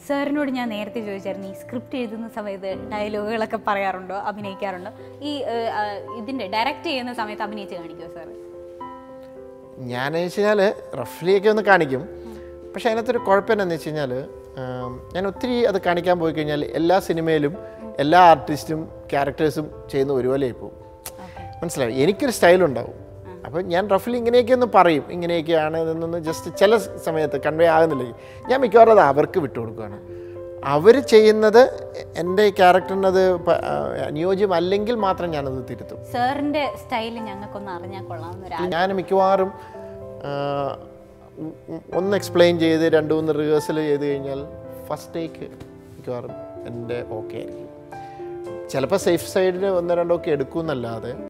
സാറിനോട് ഞാൻ നേരത്തെ ചോദിച്ചായിരുന്നു ഈ സ്ക്രിപ്റ്റ് എഴുതുന്ന സമയത്ത് ഡയലോഗുകളൊക്കെ പറയാറുണ്ടോ അഭിനയിക്കാറുണ്ടോ ഈ ഏഹ്, ആ, ഇതിന്റെ ഡയറക്റ്റ് ചെയ്യുന്ന സമയത്ത് അഭിനയിച്ച് കാണിക്കുമോ സാർ ഞാൻ വെച്ച് കഴിഞ്ഞാൽ റഫ്ലിയൊക്കെ ഒന്ന് കാണിക്കും പക്ഷേ അതിനകത്തൊരു കുഴപ്പം എന്താണെന്ന് വെച്ച് കഴിഞ്ഞാൽ ഞാൻ ഒത്തിരി അത് കാണിക്കാൻ പോയി കഴിഞ്ഞാൽ എല്ലാ സിനിമയിലും എല്ലാ ആർട്ടിസ്റ്റും ക്യാരക്ടേഴ്സും ചെയ്യുന്ന ഒരുപോലെ പോകും ഓക്കെ മനസ്സിലായി എനിക്കൊരു സ്റ്റൈലുണ്ടാവും അപ്പോൾ ഞാൻ റഫ്ലി ഇങ്ങനെയൊക്കെ ഒന്ന് പറയും ഇങ്ങനെയൊക്കെയാണ് ഇതെന്നൊന്ന് ജസ്റ്റ് ചില സമയത്ത് കൺവേ ആകുന്നില്ലെങ്കിൽ ഞാൻ മിക്കവാറും അത് അവർക്ക് വിട്ടുകൊടുക്കുകയാണ് അവർ ചെയ്യുന്നത് എൻ്റെ ക്യാരക്ടറിനത് പ- ആ, അനുയോജ്യമല്ലെങ്കിൽ മാത്രം ഞാനത് തിരുത്തും സാറിന്റെ സ്റ്റൈല് ഞങ്ങൾക്കൊന്ന് അറിഞ്ഞാൽ കൊള്ളാമെന്നൊരു ഞാൻ മിക്കവാറും ആ, ഉ- ഉ- ഒന്ന് എക്സ്പ്ലെയിൻ ചെയ്ത് രണ്ട് മൂന്ന് റിഹേഴ്സൽ ചെയ്ത് കഴിഞ്ഞാൽ ഫസ്റ്റ് ടേക്ക് മിക്കവാറും എൻ്റെ ഓക്കെ ആയിരിക്കും ചിലപ്പോൾ സേഫ് സൈഡിൽ ഒന്ന് രണ്ടൊക്കെ എടുക്കും എന്നല്ലാതെ